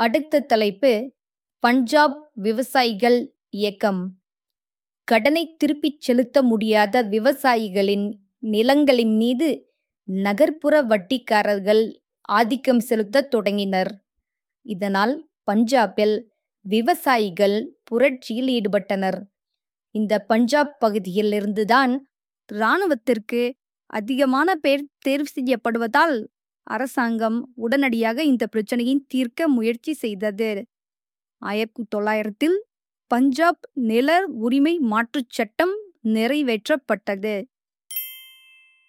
அடுத்த தலைப்பு பஞ்சாப் விவசாயிகள் இயக்கம் கடனை திருப்பிச் செலுத்த முடியாத விவசாயிகளின் நிலங்களின் மீது நகர்ப்புற வட்டிக்காரர்கள் ஆதிக்கம் செலுத்தத் தொடங்கினர் இதனால் பஞ்சாபில் விவசாயிகள் புரட்சியில் ஈடுபட்டனர் இந்த பஞ்சாப் பகுதியில் இருந்துதான் இராணுவத்திற்கு அதிகமான பேர் தேர்வு செய்யப்படுவதால் அரசாங்கம் உடனடியாக இந்த பிரச்சனையை தீர்க்க முயற்சி செய்தது ஆயிரத்தி தொள்ளாயிரத்தில் பஞ்சாப் நில உரிமை மாற்றுச் சட்டம் நிறைவேற்றப்பட்டது